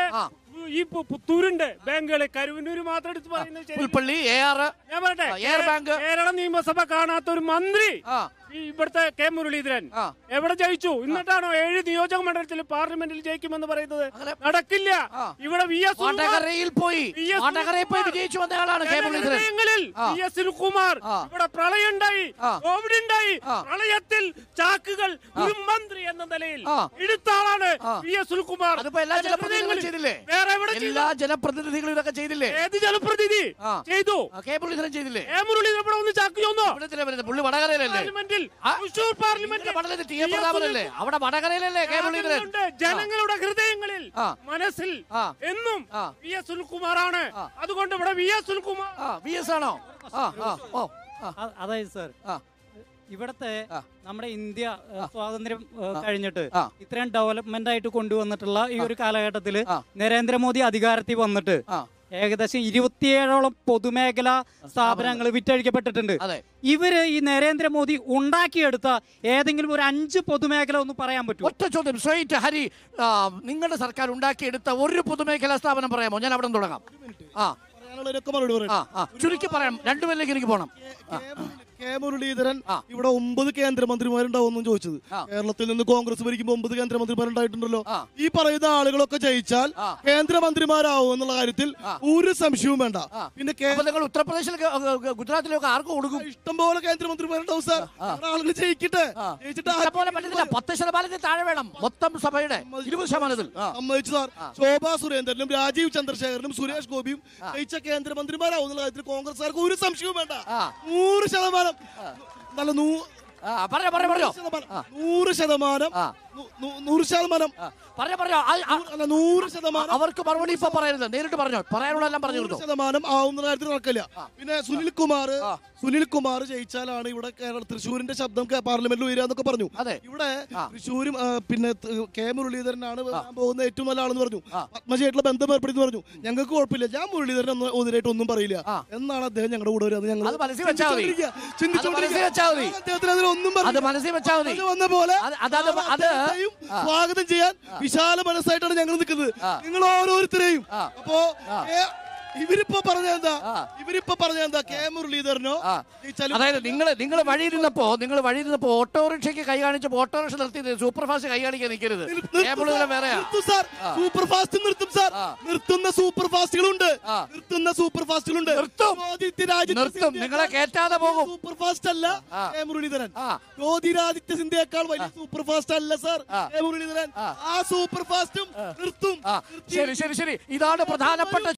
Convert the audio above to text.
ആ. ഈ പു- പുത്തൂരുണ്ട് ബാങ്കുകള് കരുവന്നൂര് മാത്രം എടുത്ത് പറയുന്നത് ശരി പുൽപ്പള്ളി എ ആർ ഞാൻ പറയട്ടെ ആ, എയർ ബാങ്ക്. കേരള നിയമസഭ കാണാത്ത ഒരു മന്ത്രി ആ ഈ ഇവിടുത്തെ കെ മുരളീധരൻ ആ. എവിടെ ജയിച്ചു എന്നിട്ടാണോ ഏഴ് നിയോജക മണ്ഡലത്തിൽ പാർലമെന്റിൽ ജയിക്കുമെന്ന് പറയുന്നത് അങ്ങനെ- നടക്കില്ല ആ. ഇവിടെ വി എസ് വാട്ടകരയിൽ പോയി വി എസ് വാട്ടകരയിൽ പോയി സുനിൽകുമാർ. വിജയിച്ചു വന്ന ആളാണ് കെ മുരളീധരൻ ജനഹൃദയങ്ങളിൽ ആ. വി എസ് സുനിൽകുമാർ ആ. ഇവിടെ പ്രളയം ഉണ്ടായി ആ. കോവിഡ് ഉണ്ടായി ആ. പ്രളയത്തിൽ ചാക്കുകൾ ഒരു മന്ത്രി എന്ന നിലയിൽ ആ. എടുത്ത ആളാണ് ആ. വി എസ് സുനിൽകുമാർ അതിപ്പോ എല്ലാ ജനപ്രതിനിധികളും ചെയ്തില്ലേ വേറെ എവിടെ ചെയ്തു? എല്ലാ ജനപ്രതിനിധികളും ഇതൊക്കെ ചെയ്തില്ലേ ഏത് ജനപ്രതിനിധി ആ. ചെയ്തു ആ, കെ മുരളീധരൻ ചെയ്തില്ലേ എ മുരളീധരൻ ഇവിടെ ഒന്ന് ചാക്ക് ചോന്നോ ഇവിടെ എന്തിനാ വരുന്നത്? പുള്ളി വടകരയിലല്ലേ പാർലമെന്റിൽ ആ. തൃശൂർ പാർലമെന്റിൽ പടലത്തിൽ ടി എ പ്രതാപനല്ലേ അവിടെ വടകരയിലല്ലേ കെ മുരളീധരൻ ജനങ്ങളുണ്ട്. ജനങ്ങളുടെ ഹൃദയങ്ങളിൽ ആ. മനസ്സിൽ ആ. എന്നും ആ. വി എസ് സുനിൽകുമാറാണ് ആ. അതുകൊണ്ട് ഇവിടെ വി എസ് സുനിൽകുമാർ ആ വി എസ് ആണോ ആ ആ ഓ ആ അ- അതായത് സർ ആ. ഇവിടത്തെ ആ. നമ്മുടെ ഇന്ത്യ ഏഹ്, സ്വാതന്ത്ര്യം ഏഹ്, കഴിഞ്ഞിട്ട് ആ. ഇത്രയും ഡെവലപ്മെന്റ് ആയിട്ട് കൊണ്ടുവന്നിട്ടുള്ള ഈ ഒരു കാലഘട്ടത്തിൽ ആ. നരേന്ദ്രമോദി അധികാരത്തിൽ വന്നിട്ട് ആ ഏകദേശം ഇരുപത്തിയേഴോളം പൊതുമേഖലാ സ്ഥാപനങ്ങൾ വിറ്റഴിക്കപ്പെട്ടിട്ടുണ്ട് അതെ ഇവര് ഈ നരേന്ദ്രമോദി ഉണ്ടാക്കിയെടുത്ത ഏതെങ്കിലും ഒരു അഞ്ച് പൊതുമേഖല ഒന്ന് പറയാൻ പറ്റുമോ ഒറ്റ ചോദ്യം സ്ട്രൈറ്റ് ഹരി ആ, നിങ്ങളുടെ സർക്കാർ ഉണ്ടാക്കിയെടുത്ത ഒരു പൊതുമേഖലാ സ്ഥാപനം പറയാമോ ഞാൻ അവിടെ നിന്ന് തുടങ്ങാം ആ പറയാനുള്ളതിനൊക്കെ മറുപടി പറയാം ആ ആ ചുരുക്കി പറയാം രണ്ടുപേരിലേക്ക് എനിക്ക് പോകണം കെ മുരളി- കെ മുരളീധരൻ ആ. ഇവിടെ ഒമ്പത് കേന്ദ്രമന്ത്രിമാരുണ്ടാവും ചോദിച്ചത് ആ. കേരളത്തിൽ നിന്ന് കോൺഗ്രസ് ഭരിക്കുമ്പോൾ ഒമ്പത് കേന്ദ്രമന്ത്രിമാരുണ്ടായിട്ടുണ്ടല്ലോ ആ. ഈ പറയുന്ന ആളുകളൊക്കെ ജയിച്ചാൽ ആ. കേന്ദ്രമന്ത്രിമാരാവും എന്നുള്ള കാര്യത്തിൽ ആ. ഒരു സംശയവും വേണ്ട ആ. പിന്നെ കേ- അപ്പൊ നിങ്ങൾ ഉത്തർപ്രദേശിലൊക്കെ ഗ- ഗുജറാത്തിലൊക്കെ ആർക്ക് കൊടുക്കും ഇഷ്ടംപോലെ കേന്ദ്രമന്ത്രിമാരുണ്ടാവും സാർ അവിടെ ആളുകൾ ജയിക്കട്ടെ ആ. ജയിച്ചിട്ട് ആ- പോലെ പറ്റത്തില്ല പത്ത് ശതമാനത്തിൽ താഴെ വേണം മൊത്തം സഭയുടെ ഇരുപത് ശതമാനത്തിൽ ആ സമ്മതിച്ചു സാർ ശോഭാ സുരേന്ദ്രനും രാജീവ് ചന്ദ്രശേഖരനും സുരേഷ് ഗോപിയും ജയിച്ച കേന്ദ്രമന്ത്രിമാരാവും എന്നുള്ള കാര്യത്തിൽ കോൺഗ്രസ്സുകാർക്ക് ഒരു സംശയവും വേണ്ട ആ. നൂറ് ശതമാനം നല്ല നൂ ആ, പറഞ്ഞോ പറഞ്ഞോ പറഞ്ഞോ ശതമാനം നൂറ് ശതമാനം ആ. നൂ- നൂ- നൂറ് ശതമാനം ആ, പറഞ്ഞോ പറഞ്ഞോ ആ, ആ, അല്ല നൂറ് ശതമാനം അവർക്ക് മറുപടി ഇപ്പൊ പറയരുത് നേരിട്ട് പറഞ്ഞോ പറയാനുള്ള എല്ലാം പറഞ്ഞു നൂറ് കൊടുത്തു ശതമാനം ആവുന്ന കാര്യത്തിൽ നടക്കില്ല പിന്നെ സുനിൽ കുമാർ ആ. സുനിൽ കുമാർ ജയിച്ചാലാണ് ഇവിടെ കേരള തൃശ്ശൂരിന്റെ ശബ്ദം കേ- പാർലമെന്റിൽ ഉയരാന്നൊക്കെ പറഞ്ഞു അതെ. ഇവിടെ ആ. തൃശ്ശൂരും ആ, പിന്നെ ത- കെ മുരളീധരനാണ് വരാൻ പോകുന്ന ഏറ്റവും നല്ല ആളെന്ന് പറഞ്ഞു ആ. പത്മജയായിട്ടുള്ള ബന്ധം ഏർപ്പെടുത്തി പറഞ്ഞു ഞങ്ങൾക്ക് കുഴപ്പമില്ല ഞാൻ മുരളീധരൻ ഒന്നും ഒന്നിനായിട്ട് ഒന്നും പറയില്ല ആ. എന്നാണ് അദ്ദേഹം ഞങ്ങളുടെ കൂടെ വരുന്നത് ഞങ്ങൾ അത് മനസ്സിൽ വെച്ചാൽ മതി. ചിന്തിച്ചുകൊണ്ടിരിക്കുക. അത് മനസ്സിൽ വെച്ചാൽ മതി. ഞാൻ അദ്ദേഹത്തിന് അതിലൊന്നും അത് പറഞ്ഞില്ല. മനസ്സിൽ വെച്ചാൽ മതി അത് വന്ന പോലെ അത് അതത് നാളെ അത് അദ്ദേഹത്തെയും സ്വാഗതം ചെയ്യാൻ വിശാല മനസ്സായിട്ടാണ് ഞങ്ങൾ നിൽക്കുന്നത് ആ. നിങ്ങൾ ഓരോരുത്തരെയും ആ. അപ്പോ ഏ- ഇവരിപ്പോ പറഞ്ഞ എന്താ ആ. ഇവരിപ്പോ പറഞ്ഞ എന്താ കെ മുരളീധരനോ ആ. ജയിച്ചാലും അതായത് നിങ്ങൾ നിങ്ങൾ വഴിയിരുന്നപ്പോ നിങ്ങൾ വഴിയിരുന്നപ്പോ ഓട്ടോറിക്ഷയ്ക്ക് കൈ കാണിച്ചപ്പോ ഓട്ടോറിക്ഷ നിർത്തി സൂപ്പർ ഫാസ്റ്റ് കൈ കാണിക്കാൻ നിൽക്കരുത് നിർ- നിർത്തും കേബിളുകൾ സാർ, വേറെയാ നിർത്തും സാർ സൂപ്പർ ഫാസ്റ്റ് നിർത്തും സാർ ആ. നിർത്തുന്ന സൂപ്പർ ഫാസ്റ്റുകളുണ്ട് ആ. നിർത്തുന്ന സൂപ്പർ ഫാസ്റ്റുകളുണ്ട് നിർത്തും. ജ്യോതിരാദിത്യ രാജ്യത്തെ നിർത്തും. സിന്ധ്യയേക്കാൾ നിങ്ങളെ കേറ്റാതെ പോകും. സൂപ്പർ ഫാസ്റ്റ് അല്ല ആ. കെ മുരളീധരൻ ആ. ജ്യോതിരാദിത്യ സിന്ധ്യയേക്കാൾ വലിയ സൂപ്പർ ഫാസ്റ്റ് അല്ല സാർ ആ. കെ മുരളീധരൻ ആ. ആ സൂപ്പർ ഫാസ്റ്റും നിർത്തും ആ ശരി ശരി ശരി ഇതാണ് പ്രധാനപ്പെട്ട